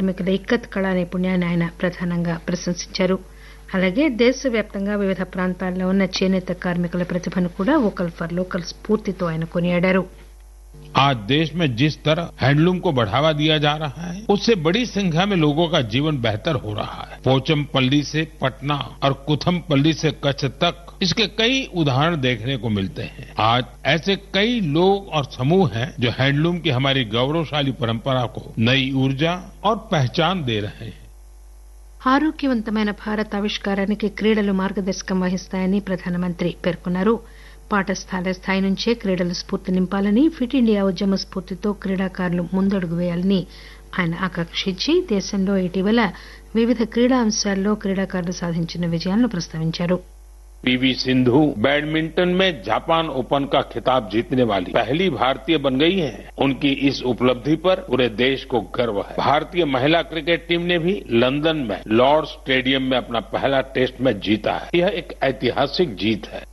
కార్మికుల ఇక్కత్ కళా నైపుణ్యాన్ని ఆయన ప్రధానంగా ప్రశంసించారు అలాగే దేశవ్యాప్తంగా వివిధ ప్రాంతాల్లో ఉన్న చేనేత కార్మికుల ప్రతిభను కూడా వోకల్ ఫర్ లోకల్ స్ఫూర్తితో ఆయన కొనియాడారు आज देश में जिस तरह हैंडलूम को बढ़ावा दिया जा रहा है उससे बड़ी संख्या में लोगों का जीवन बेहतर हो रहा है पोचमपल्ली से पटना और कुथमपल्ली से कच्छ तक इसके कई उदाहरण देखने को मिलते हैं आज ऐसे कई लोग और समूह हैं जो हैंडलूम की हमारी गौरवशाली परंपरा को नई ऊर्जा और पहचान दे रहे हैं ఆరోగ్యవంతమైన భారత్ ఆవిష్కారానికి క్రీడలు మార్గదర్శకం వహిస్తాయని ప్రధానమంత్రి పేర్కొన్నారు పాఠశాల స్థాయి నుంచే క్రీడలు స్ఫూర్తి నింపాలని ఫిట్ ఇండియా ఉద్యమ స్ఫూర్తితో క్రీడాకారులు ముందడుగు వేయాలని ఆయన ఆకాంక్షించి దేశంలో ఇటీవల వివిధ క్రీడా అంశాల్లో క్రీడాకారులు సాధించిన విజయాలను ప్రస్తావించారు पीवी सिंधु बैडमिंटन में जापान ओपन का खिताब जीतने वाली पहली भारतीय बन गई हैं। उनकी इस उपलब्धि पर पूरे देश को गर्व है भारतीय महिला क्रिकेट टीम ने भी लंदन में लॉर्ड स्टेडियम में अपना पहला टेस्ट मैच जीता है यह एक ऐतिहासिक जीत है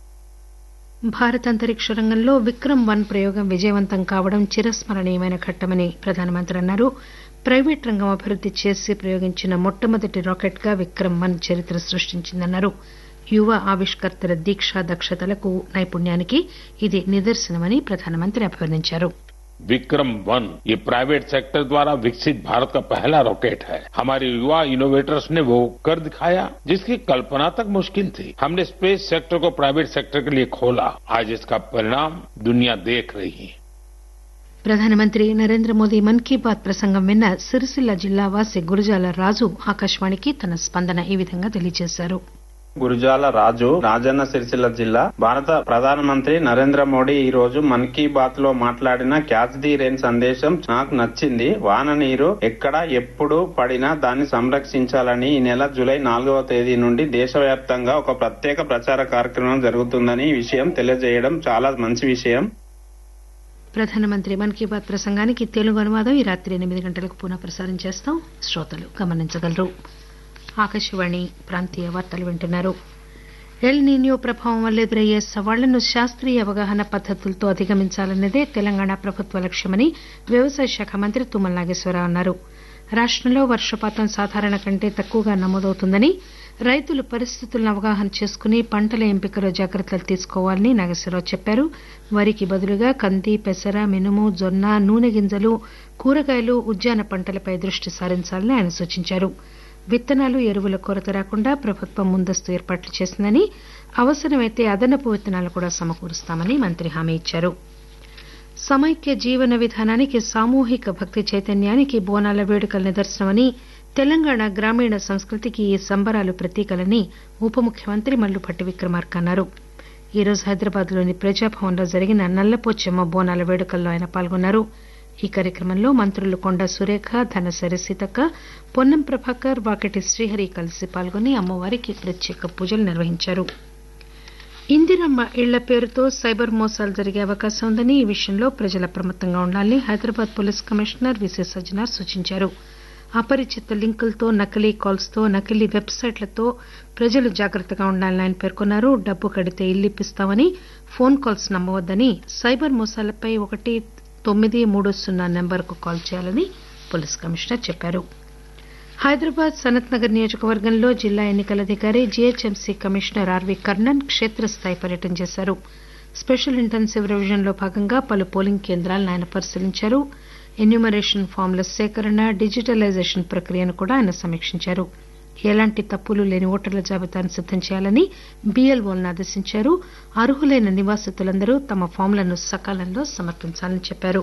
భారత అంతరిక్ష రంగంలో విక్రమ్ వన్ ప్రయోగం విజయవంతం కావడం చిరస్మరణీయమైన ఘట్టమని ప్రధానమంత్రి అన్నారు ప్రైవేట్ రంగం అభివృద్ది చేసి ప్రయోగించిన మొట్టమొదటి రాకెట్ గా విక్రమ్ వన్ చరిత్ర సృష్టించిందన్నారు యువ ఆవిష్కర్తల దీక్ష దక్షతలకు నైపుణ్యానికి ఇది నిదర్శనమని ప్రధానమంత్రి అభివర్ణించారు विक्रम वन ये प्राइवेट सेक्टर द्वारा विकसित भारत का पहला रॉकेट है हमारे युवा इनोवेटर्स ने वो कर दिखाया जिसकी कल्पना तक मुश्किल थी हमने स्पेस सेक्टर को प्राइवेट सेक्टर के लिए खोला आज इसका परिणाम दुनिया देख रही है ప్రధానమంత్రి నరేంద్ర మోదీ మన్ కీ బాత్ ప్రసంగం విన్న సిరిసిల్ల జిల్లా వాసి గురజాల రాజు ఆకాశవాణికి తన స్పందన ఈ విధంగా తెలియజేశారు గురుజాల రాజు రాజన్న సిరిసిల్ల జిల్లా భారత ప్రధానమంత్రి నరేంద్ర మోడీ ఈ రోజు మన్ కీ బాత్ లో మాట్లాడిన క్యాచ్ ది రెయిన్ సందేశం నాకు నచ్చింది వాన నీరు ఎక్కడ ఎప్పుడు పడినా దాన్ని సంరక్షించాలని ఈ నెల జూలై నాలుగవ తేదీ నుండి దేశవ్యాప్తంగా ఒక ప్రత్యేక ప్రచార కార్యక్రమం జరుగుతుందని ఈ విషయం తెలియజేయడం చాలా మంచి విషయం ప్రధానమంత్రి మన్ కీ బాత్ ప్రసంగానికి తెలుగు అనువాదం ఈ రాత్రి ఎనిమిది గంటలకు పునః ప్రసారం చేస్తాం శ్రోతలు గమనించగలరు ఆకాశవాణి ప్రాంతీయ వార్తలు వింటున్నారు ఎల్ నీన్యో ప్రభావం వల్ల ఎదురయ్యే సవాళ్లను శాస్త్రీయ అవగాహన పద్దతులతో అధిగమించాలన్నదే తెలంగాణ ప్రభుత్వ లక్ష్యమని వ్యవసాయ శాఖ మంత్రి తుమ్మల నాగేశ్వరరావు అన్నారు రాష్టంలో వర్షపాతం సాధారణ కంటే తక్కువగా నమోదవుతుందని రైతులు పరిస్థితులను అవగాహన చేసుకుని పంటల ఎంపికలో జాగ్రత్తలు తీసుకోవాలని నాగేశ్వరరావు చెప్పారు వరికి బదులుగా కంది పెసర మినుము జొన్న నూనె గింజలు కూరగాయలు ఉద్యాన పంటలపై దృష్టి సారించాలని ఆయన సూచించారు విత్తనాలు ఎరువుల కొరత రాకుండా ప్రభుత్వం ముందస్తు ఏర్పాట్లు చేసిందని అవసరమైతే అదనపు విత్తనాలు కూడా సమకూరుస్తామని మంత్రి హామీ ఇచ్చారు సమైక్య జీవన విధానానికి సామూహిక భక్తి చైతన్యానికి బోనాల వేడుకల నిదర్శనమని తెలంగాణ గ్రామీణ సంస్కృతికి ఈ సంబరాలు ప్రతీకలని ఉప ముఖ్యమంత్రి మల్లుభట్టి విక్రమార్క అన్నారు ఈరోజు హైదరాబాద్ లోని ప్రజాభవన్లో జరిగిన నల్లపోచెమ్మ బోనాల వేడుకల్లో ఆయన పాల్గొన్నారు ఈ కార్యక్రమంలో మంత్రులు కొండా సురేఖ ధనసరి సీతక్క పొన్నం ప్రభాకర్ వాకటి శ్రీహరి కలిసి పాల్గొని అమ్మవారికి ప్రత్యేక పూజలు నిర్వహించారు ఇందిరమ్మ ఇళ్ల పేరుతో సైబర్ మోసాలు జరిగే అవకాశం ఉందని ఈ విషయంలో ప్రజలు అప్రమత్తంగా ఉండాలని Hyderabad police commissioner V C Sajjanar సూచించారు అపరిచిత లింకులతో నకిలీ కాల్స్తో నకిలీ వెబ్సైట్లతో ప్రజలు జాగ్రత్తగా ఉండాలని ఆయన పేర్కొన్నారు డబ్బు కడితే ఇల్లు ఇప్పిస్తామని ఫోన్ కాల్స్ నమ్మవద్దని సైబర్ మోసాలపై ఒకటి తొమ్మిది మూడు సున్నా నెంబర్కు కాల్ చేయాలని పోలీస్ కమిషనర్ చెప్పారు హైదరాబాద్ సనత్ నగర్ నియోజకవర్గంలో జిల్లా ఎన్నికల అధికారి జీహెచ్ఎంసీ కమిషనర్ ఆర్వీ కర్ణన్ క్షేత్రస్థాయి పర్యటన చేశారు స్పెషల్ ఇంటెన్సివ్ రివిజన్లో భాగంగా పలు పోలింగ్ కేంద్రాలను ఆయన పరిశీలించారు ఎన్యూమరేషన్ ఫామ్ల సేకరణ డిజిటలైజేషన్ ప్రక్రియను కూడా ఆయన సమీక్షించారు ఎలాంటి తప్పులు లేని ఓటర్ల జాబితాను సిద్దం చేయాలని బీఎల్ఓలను ఆదేశించారు అర్హులైన నివాసితులందరూ తమ ఫామ్లను సకాలంలో సమర్పించాలని చెప్పారు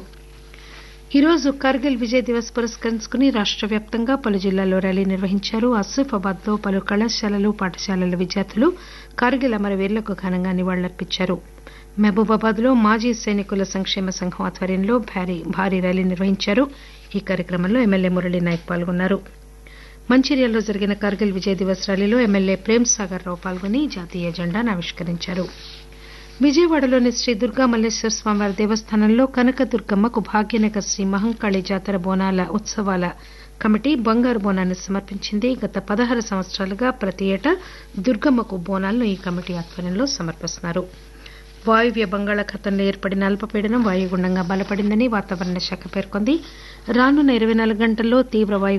ఈరోజు కార్గిల్ విజయ్ దివస్ పురస్కరించుకుని రాష్ట వ్యాప్తంగా పలు జిల్లాల్లో ర్యాలీ నిర్వహించారు ఆసిఫాబాద్ లో పలు కళాశాలలు పాఠశాలల విద్యార్థులు కార్గిల్ అమరవీరులకు ఘనంగా నివాళులర్పించారు మహబూబాబాద్ లో మాజీ సైనికుల సంక్షేమ సంఘం ఆధ్వర్యంలో భారీ భారీ ర్యాలీ నిర్వహించారు ఈ కార్యక్రమంలో ఎమ్మెల్యే మురళీ నాయక్ పాల్గొన్నారు మంచిర్యాలలో జరిగిన కార్గిల్ విజయ్ దివస్ ర్యాలీలో ఎమ్మెల్యే ప్రేమ్ సాగర్ రావు పాల్గొని జాతీయ జెండాను ఆవిష్కరించారు విజయవాడలోని శ్రీ దుర్గా మల్లేశ్వర స్వామివారి దేవస్థానంలో కనకదుర్గమ్మకు భాగ్యనగర శ్రీ మహంకాళి జాతర బోనాల ఉత్సవాల కమిటీ బంగారు బోనాన్ని సమర్పించింది గత పదహారు సంవత్సరాలుగా ప్రతి ఏటా దుర్గమ్మకు బోనాలను ఈ కమిటీ ఆధ్వర్యంలో సమర్పిస్తున్నారు వాయువ్య బంగాళాఖాతంలో ఏర్పడిన అల్పపీడనం వాయుగుండంగా బలపడిందని వాతావరణ శాఖ పేర్కొంది రానున్న ఇరవై నాలుగు గంటల్లో తీవ్ర వాయు